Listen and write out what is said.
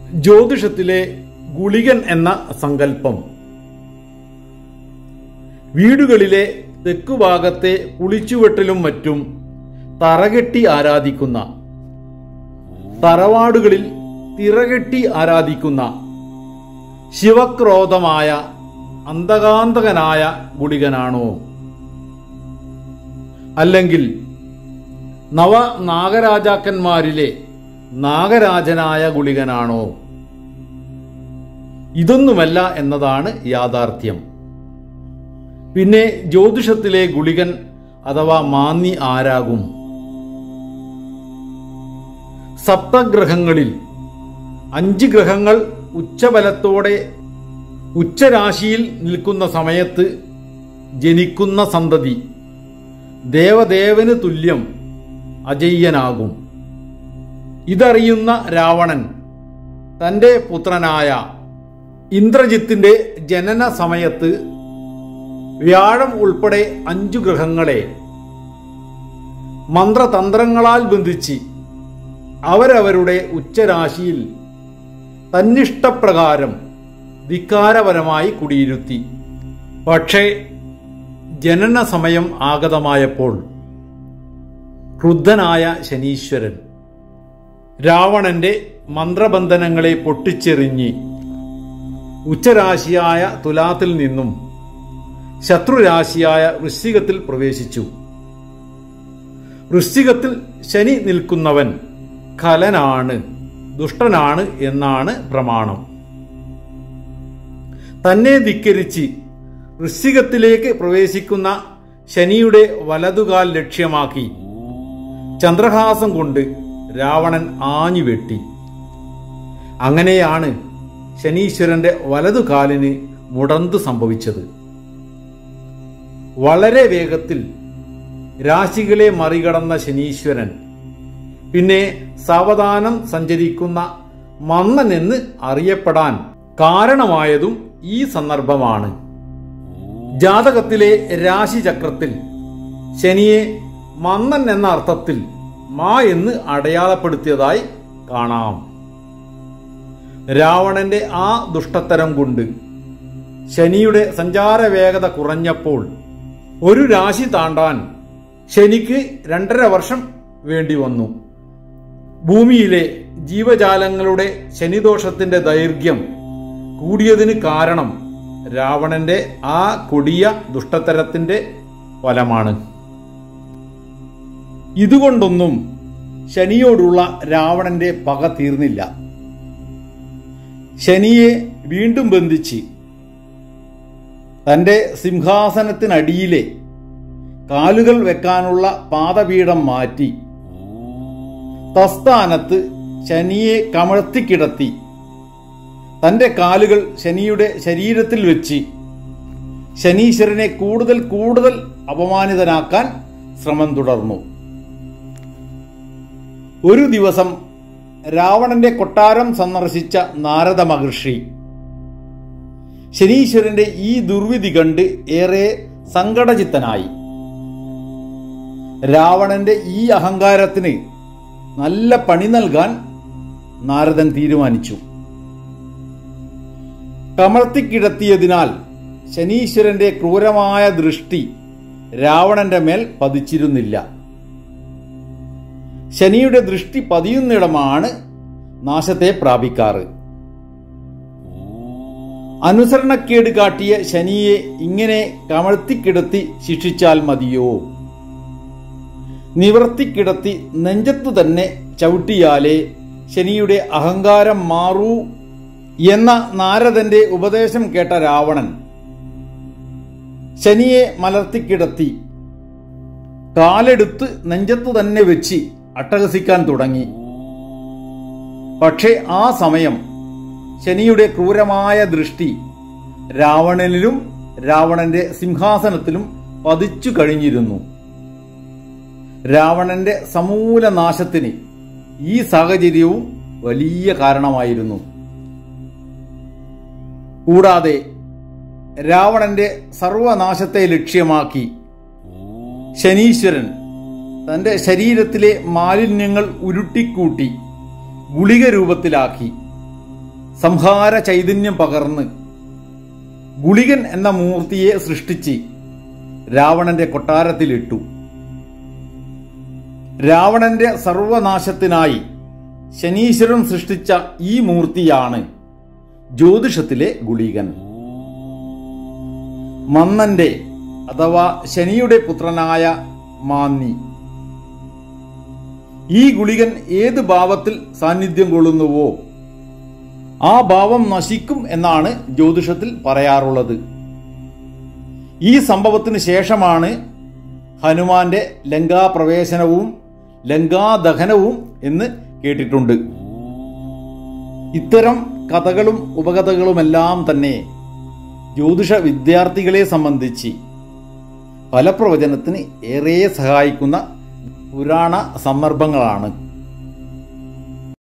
ജ്യോതിഷത്തിലെ ഗുളികൻ എന്ന സങ്കല്പം വീടുകളിലെ തെക്കുഭാഗത്തെ കുളിച്ചുവെട്ടലും മറ്റും തറകെട്ടി ആരാധിക്കുന്ന തറവാടുകളിൽ തിറകെട്ടി ആരാധിക്കുന്ന ശിവക്രോധമായ അന്തകാന്തകനായ ഗുളികനാണോ അല്ലെങ്കിൽ നവ നാഗരാജാക്കന്മാരിലെ നാഗരാജനായ ഗുളികനാണോ ഇതൊന്നുമല്ല എന്നതാണ് യാഥാർത്ഥ്യം പിന്നെ ജ്യോതിഷത്തിലെ ഗുളികൻ അഥവാ മാന്നി ആരാകും സപ്തഗ്രഹങ്ങളിൽ അഞ്ച് ഗ്രഹങ്ങൾ ഉച്ചബലത്തോടെ ഉച്ചരാശിയിൽ നിൽക്കുന്ന സമയത്ത് ജനിക്കുന്ന സന്തതി ദേവദേവന് തുല്യം അജയ്യനാകും ഇതറിയുന്ന രാവണൻ തന്റെ പുത്രനായ ഇന്ദ്രജിത്തിന്റെ ജനന സമയത്ത് വ്യാഴം ഉൾപ്പെടെ അഞ്ചു ഗ്രഹങ്ങളെ മന്ത്രതന്ത്രങ്ങളാൽ ബന്ധിച്ച് അവരവരുടെ ഉച്ചരാശിയിൽ തന്നിഷ്ടപ്രകാരം ധിക്കാരപരമായി കുടിയിരുത്തി പക്ഷേ ജനന സമയം ആഗതമായപ്പോൾ ക്രുദ്ധനായ ശനീശ്വരൻ രാവണന്റെ മന്ത്രബന്ധനങ്ങളെ പൊട്ടിച്ചെറിഞ്ഞ് ഉച്ചരാശിയായ തുലാത്തിൽ നിന്നും ശത്രുരാശിയായ വൃശ്ചികത്തിൽ പ്രവേശിച്ചു വൃശ്ചികത്തിൽ ശനി നിൽക്കുന്നവൻ ഖലനാണ് ദുഷ്ടനാണ് എന്നാണ് പ്രമാണം തന്നെ ധിക്കരിച്ച് വൃശ്ചികത്തിലേക്ക് പ്രവേശിക്കുന്ന ശനിയുടെ വലതുകാൽ ലക്ഷ്യമാക്കി ചന്ദ്രഹാസം കൊണ്ട് രാവണൻ ആഞ്ഞു വെട്ടി അങ്ങനെയാണ് ശനീശ്വരന്റെ വലതുകാലിന് മുടന്തു സംഭവിച്ചത് വളരെ വേഗത്തിൽ രാശികളെ മറികടന്ന ശനീശ്വരൻ പിന്നെ സാവധാനം സഞ്ചരിക്കുന്ന മന്നൻ എന്ന് അറിയപ്പെടാൻ കാരണമായതും ഈ സന്ദർഭമാണ് ജാതകത്തിലെ രാശിചക്രത്തിൽ ശനിയെ മന്നൻ എന്ന അർത്ഥത്തിൽ മാ എന്ന് അടയാളപ്പെടുത്തിയതായി കാണാം രാവണന്റെ ആ ദുഷ്ടത്തരം കൊണ്ട് ശനിയുടെ സഞ്ചാര വേഗത കുറഞ്ഞപ്പോൾ ഒരു രാശി താണ്ടാൻ ശനിക്ക് രണ്ടര വർഷം വേണ്ടി വന്നു ഭൂമിയിലെ ജീവജാലങ്ങളുടെ ശനിദോഷത്തിന്റെ ദൈർഘ്യം കൂടിയതിന് കാരണം രാവണന്റെ ആ കൊടിയ ദുഷ്ടത്തരത്തിന്റെ ഫലമാണ് ഇതുകൊണ്ടൊന്നും ശനിയോടുള്ള രാവണന്റെ പക തീർന്നില്ല ശനിയെ വീണ്ടും ബന്ധിച്ച് തന്റെ സിംഹാസനത്തിനടിയിലെ കാലുകൾ വെക്കാനുള്ള പാദപീഠം മാറ്റി തസ്ഥാനത്ത് ശനിയെ കമഴ്ത്തിക്കിടത്തി തന്റെ കാലുകൾ ശനിയുടെ ശരീരത്തിൽ വെച്ച് ശനീശ്വരനെ കൂടുതൽ കൂടുതൽ അപമാനിതനാക്കാൻ ശ്രമം തുടർന്നു ഒരു ദിവസം രാവണന്റെ കൊട്ടാരം സന്ദർശിച്ച നാരദ മഹർഷി ശനീശ്വരന്റെ ഈ ദുർവിധി കണ്ട് ഏറെ സങ്കടചിത്തനായി രാവണന്റെ ഈ അഹങ്കാരത്തിന് നല്ല പണി നൽകാൻ നാരദൻ തീരുമാനിച്ചു കമഴ്ത്തിക്കിടത്തിയതിനാൽ ശനീശ്വരന്റെ ക്രൂരമായ ദൃഷ്ടി രാവണന്റെ മേൽ പതിച്ചിരുന്നില്ല ശനിയുടെ ദൃഷ്ടി പതിയുന്നിടമാണ് നാശത്തെ പ്രാപിക്കാറ് അനുസരണക്കേട് കാട്ടിയ ശനിയെ ഇങ്ങനെ കമഴ്ത്തിക്കിടത്തി ശിക്ഷിച്ചാൽ മതിയോ നിവർത്തിക്കിടത്തി നെഞ്ചത്തു തന്നെ ചവിട്ടിയാലേ ശനിയുടെ അഹങ്കാരം മാറൂ എന്ന നാരദന്റെ ഉപദേശം കേട്ട രാവണൻ ശനിയെ മലർത്തിക്കിടത്തി കാലെടുത്ത് നെഞ്ചത്തു തന്നെ വെച്ച് അട്ടഹസിക്കാൻ തുടങ്ങി പക്ഷേ ആ സമയം ശനിയുടെ ക്രൂരമായ ദൃഷ്ടി രാവണനിലും രാവണന്റെ സിംഹാസനത്തിലും പതിച്ചു കഴിഞ്ഞിരുന്നു രാവണന്റെ സമൂല നാശത്തിന് ഈ സാഹചര്യവും വലിയ കാരണമായിരുന്നു കൂടാതെ രാവണന്റെ സർവനാശത്തെ ലക്ഷ്യമാക്കി ശനീശ്വരൻ തന്റെ ശരീരത്തിലെ മാലിന്യങ്ങൾ ഉരുട്ടിക്കൂട്ടി ഗുളിക രൂപത്തിലാക്കി സംഹാര ചൈതന്യം പകർന്ന് ഗുളികൻ എന്ന മൂർത്തിയെ സൃഷ്ടിച്ച് രാവണന്റെ കൊട്ടാരത്തിലിട്ടു രാവണന്റെ സർവനാശത്തിനായി ശനീശ്വരൻ സൃഷ്ടിച്ച ഈ മൂർത്തിയാണ് ജ്യോതിഷത്തിലെ ഗുളികൻ മന്നന്റെ അഥവാ ശനിയുടെ പുത്രനായ മാന്നി ഈ ഗുളികൻ ഏത് ഭാവത്തിൽ സാന്നിധ്യം കൊള്ളുന്നുവോ ആ ഭാവം നശിക്കും എന്നാണ് ജ്യോതിഷത്തിൽ പറയാറുള്ളത് ഈ സംഭവത്തിന് ശേഷമാണ് ഹനുമാന്റെ ലങ്കാപ്രവേശനവും ലങ്കാദഹനവും എന്ന് കേട്ടിട്ടുണ്ട് ഇത്തരം കഥകളും ഉപകഥകളുമെല്ലാം തന്നെ ജ്യോതിഷ വിദ്യാർത്ഥികളെ സംബന്ധിച്ച് ഫലപ്രവചനത്തിന് ഏറെ സഹായിക്കുന്ന പുരാണ സന്ദർഭങ്ങളാണ്